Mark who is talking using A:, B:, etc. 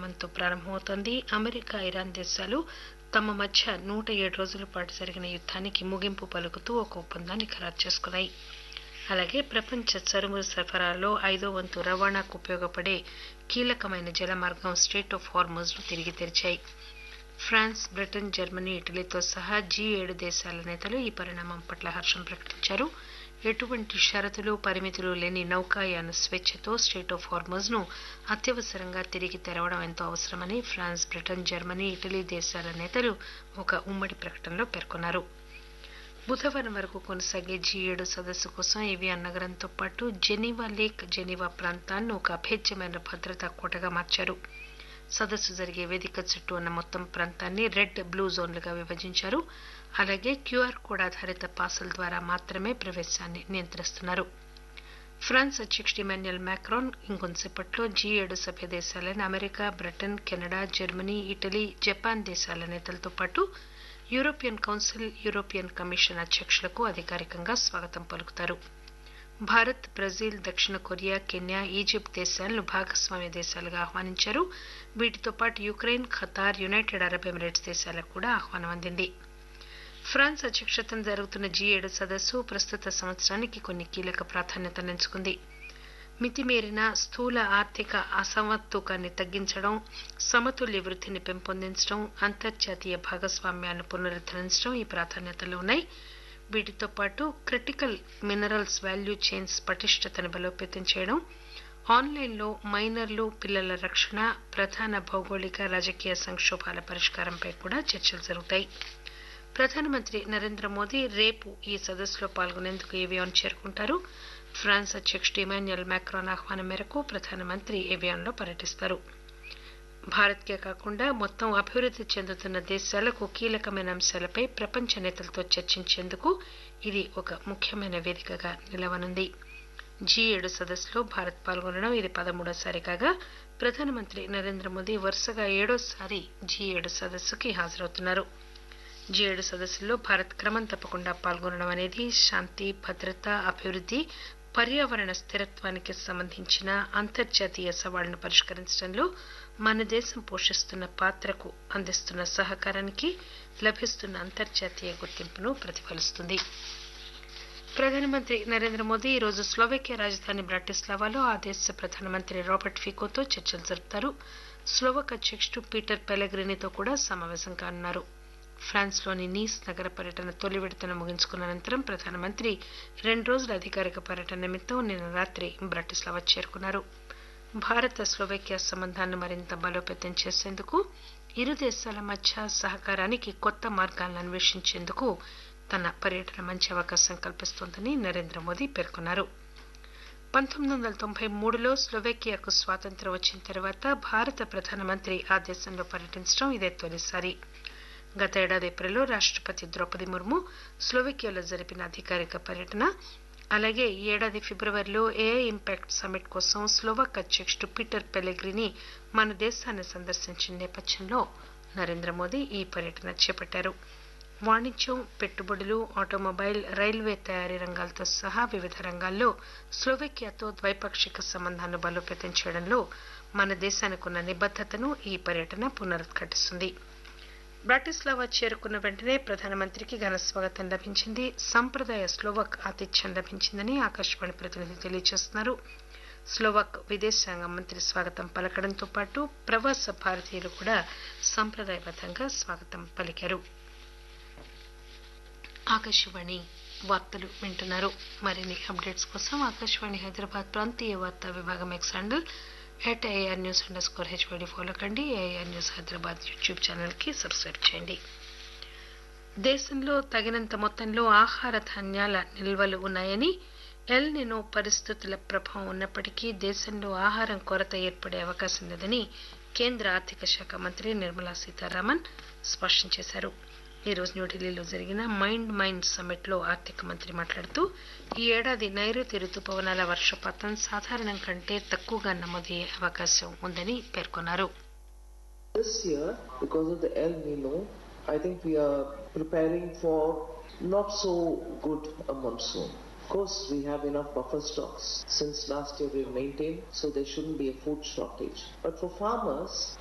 A: పరిణామంతో ప్రారంభమవుతోంది America Iran దేశాలు తమ మధ్య నూట ఏడు రోజుల పాటు జరిగిన యుద్ధానికి ముగింపు పలుకుతూ ఒక ఒప్పందాన్ని ఖరారు చేసుకున్నాయి అలాగే ప్రపంచ చరువు సరఫరాలో ఐదో వంతు రవాణాకు ఉపయోగపడే కీలకమైన జలమార్గం స్ట్రేట్ ఆఫ్ హార్మోజ్ ను తిరిగి తెరిచాయి ఫ్రాన్స్ బ్రిటన్ జర్మనీ ఇటలీతో సహా జీ ఏడు దేశాల నేతలు ఈ పరిణామం పట్ల హర్షం ప్రకటించారు ఎటువంటి షరతులు పరిమితులు లేని నౌకాయాన స్వేచ్ఛతో స్టేట్ ఆఫ్ హార్మోజ్ ను అత్యవసరంగా తిరిగి తెరవడం ఎంతో అవసరమని ఫ్రాన్స్ బ్రిటన్ జర్మనీ ఇటలీ దేశాల నేతలు ఒక ఉమ్మడి ప్రకటనలో పేర్కొన్నారు బుధవారం వరకు కొనసాగే జీ ఏడు సదస్సు కోసం ఏవియాన్ నగరంతో పాటు జెనీవా లేక్ జెనీవా ప్రాంతాన్ని ఒక అభేద్యమైన భద్రతా కోటగా మార్చారు సదస్సు జరిగే వేదిక చుట్టూ ఉన్న మొత్తం ప్రాంతాన్ని రెడ్ బ్లూ జోన్లుగా విభజించారు అలాగే క్యూఆర్ కోడ్ ఆధారిత పాసుల ద్వారా మాత్రమే ప్రవేశాన్ని నియంత్రిస్తున్నారు ఫ్రాన్స్ అధ్యక్షుడు ఇమాన్యుయల్ మ్యాక్రాన్ ఇంకొంతసేపట్లో జీ ఏడు సభ్య దేశాలైన America Britain Canada Germany Italy Japan దేశాల నేతలతో పాటు యూరోపియన్ కౌన్సిల్ యూరోపియన్ కమిషన్ అధ్యక్షులకు అధికారికంగా స్వాగతం పలుకుతారు భారత్ బ్రెజిల్ దక్షిణ కొరియా కెన్యా ఈజిప్ట్ దేశాలను భాగస్వామ్య దేశాలుగా ఆహ్వానించారు వీటితో పాటు Ukraine Qatar United Arab Emirates దేశాలకు కూడా ఆహ్వానం అందింది ఫ్రాన్స్ అధ్యక్షతన జరుగుతున్న జీ ఏడు సదస్సు ప్రస్తుత సంవత్సరానికి కొన్ని కీలక ప్రాధాన్యతనంచుకుంది మితిమీరిన స్థూల ఆర్థిక అసమతుకాన్ని తగ్గించడం సమతుల్య వృద్ధిని పెంపొందించడం అంతర్జాతీయ భాగస్వామ్యాన్ని పునరుద్దరించడం ఈ ప్రాధాన్యతలు ఉన్నాయి వీటితో పాటు క్రిటికల్ మినరల్స్ వాల్యూ చైన్స్ పటిష్టతను బలోపేతం చేయడం ఆన్లైన్లో మైనర్లు పిల్లల రక్షణ ప్రధాన భౌగోళిక రాజకీయ సంక్షోభాల పరిష్కారంపై కూడా చర్చలు జరుగుతాయి ప్రధానమంత్రి నరేంద్ర మోదీ రేపు ఈ సదస్సులో పాల్గొనేందుకు ఏవియాన్ చేరుకుంటారు ఫ్రాన్స్ అధ్యక్షుడు ఇమాన్యుయల్ మ్యాక్రాన్ ఆహ్వానం మేరకు ప్రధానమంత్రి ఏవియాన్లో పర్యటిస్తారు భారత్కే కాకుండా మొత్తం అభివృద్ధి చెందుతున్న దేశాలకు కీలకమైన అంశాలపై ప్రపంచ నేతలతో చర్చించేందుకు ఇది ఒక ముఖ్యమైన వేదికగా నిలవనుంది జీ ఏడు సదస్సులో భారత్ పాల్గొనడం ఇది పదమూడోసారి కాగా ప్రధానమంత్రి నరేంద్ర మోదీ వరుసగా ఏడోసారి జీ ఏడు సదస్సుకి హాజరవుతున్నారు జీ ఏడు సదస్సుల్లో భారత్ క్రమం తప్పకుండా పాల్గొనడం అనేది శాంతి భద్రత అభివృద్ధి పర్యావరణ స్థిరత్వానికి సంబంధించిన అంతర్జాతీయ సవాళ్లను పరిష్కరించడంలో మన దేశం పోషిస్తున్న పాత్రకు అందిస్తున్న సహకారానికి లభిస్తున్న అంతర్జాతీయ గుర్తింపును ప్రతిఫలిస్తుంది ప్రధానమంత్రి నరేంద్ర మోదీ ఈరోజు స్లోవేకియా రాజధాని బ్రాటిస్లావాలో ఆ దేశ ప్రధానమంత్రి రాబర్ట్ ఫికోతో చర్చలు జరుపుతారు స్లోవక్ అధ్యక్షుడు పీటర్ పెలగ్రినితో కూడా సమావేశం కానున్నారు ఫ్రాన్స్లోని నీస్ నగర పర్యటన తొలి విడతను ముగించుకున్న అనంతరం ప్రధానమంత్రి రెండు రోజుల అధికారిక పర్యటన నిమిత్తం నిన్న రాత్రి బ్రాటిస్లావా చేరుకున్నారు భారత స్లోవేకియా సంబంధాన్ని మరింత బలోపేతం చేసేందుకు ఇరు దేశాల మధ్య సహకారానికి కొత్త మార్గాలను అన్వేషించేందుకు తన పర్యటన మంచి అవకాశం కల్పిస్తోందని నరేంద్ర మోదీ పేర్కొన్నారు పంతొమ్మిది వందల తొంభై మూడులో స్లోవేకియాకు స్వాతంత్ర్యం వచ్చిన తర్వాత భారత ప్రధానమంత్రి ఆ దేశంలో పర్యటించడం ఇదే తొలిసారి గత ఏడాది ఏప్రిల్లో రాష్టపతి ద్రౌపది ముర్ము స్లోవేకియాలో జరిపిన అధికారిక పర్యటన అలాగే ఈ ఏడాది ఫిబ్రవరిలో ఏఐ ఇంపాక్ట్ సమ్మిట్ కోసం స్లోవాక్ అధ్యక్షుడు పీటర్ పెలెగ్రిని మన దేశాన్ని సందర్శించిన నేపథ్యంలో నరేంద్ర మోదీ ఈ పర్యటన చేపట్టారు వాణిజ్యం పెట్టుబడులు ఆటోమొబైల్ రైల్వే తయారీ రంగాలతో సహా వివిధ రంగాల్లో స్లోవేకియాతో ద్వైపాక్షిక సంబంధాలను బలోపేతం చేయడంలో మన దేశానికి ఉన్న నిబద్దతను ఈ పర్యటన పునరుద్ఘాటిస్తుంది బ్రాటిస్లావా చేరుకున్న వెంటనే ప్రధానమంత్రికి ఘన స్వాగతం లభించింది సంప్రదాయ స్లోవక్ ఆతిథ్యం లభించిందని ఆకాశవాణి ప్రతినిధి తెలియజేస్తున్నారు స్లోవాక్ విదేశాంగ మంత్రి స్వాగతం పలకడంతో పాటు ప్రవాస భారతీయులు కూడా సంప్రదాయబద్ధంగా స్వాగతం పలికారు ఆకాశవాణి వార్తలు వింటున్నారు మరిన్ని అప్డేట్స్ కోసం ఆకాశవాణి హైదరాబాద్ ప్రాంతీయ వార్తా విభాగం X handle at AR news under score HYD follow కండి ఏఆర్ న్యూస్ హైదరాబాద్ యూట్యూబ్ ఛానల్కి సబ్స్క్రైబ్ చేయండి దేశంలో తగినంత మొత్తంలో ఆహార ధాన్యాల నిల్వలు ఉన్నాయని ఎల్ నినో పరిస్థితుల ప్రభావం ఉన్నప్పటికీ దేశంలో ఆహారం కొరత ఏర్పడే అవకాశం లేదని కేంద్ర ఆర్థిక శాఖ మంత్రి నిర్మలా సీతారామన్ స్పష్టం చేశారు ఈ రోజు న్యూఢిల్లీలో జరిగిన మైండ్ మైండ్ సమ్మిట్ లో ఆర్థిక మంత్రి మాట్లాడుతూ ఈ ఏడాది నైరుతి రుతుపవనాల వర్షపాతం సాధారణం కంటే తక్కువగా నమోదయ్యే అవకాశం ఉందని పేర్కొన్నారు
B: This year, because of the El Nino, I think we are preparing for not so good a monsoon. Of course, we have enough buffer stocks. Since last year we've maintained, so there shouldn't be a food shortage. But for farmers,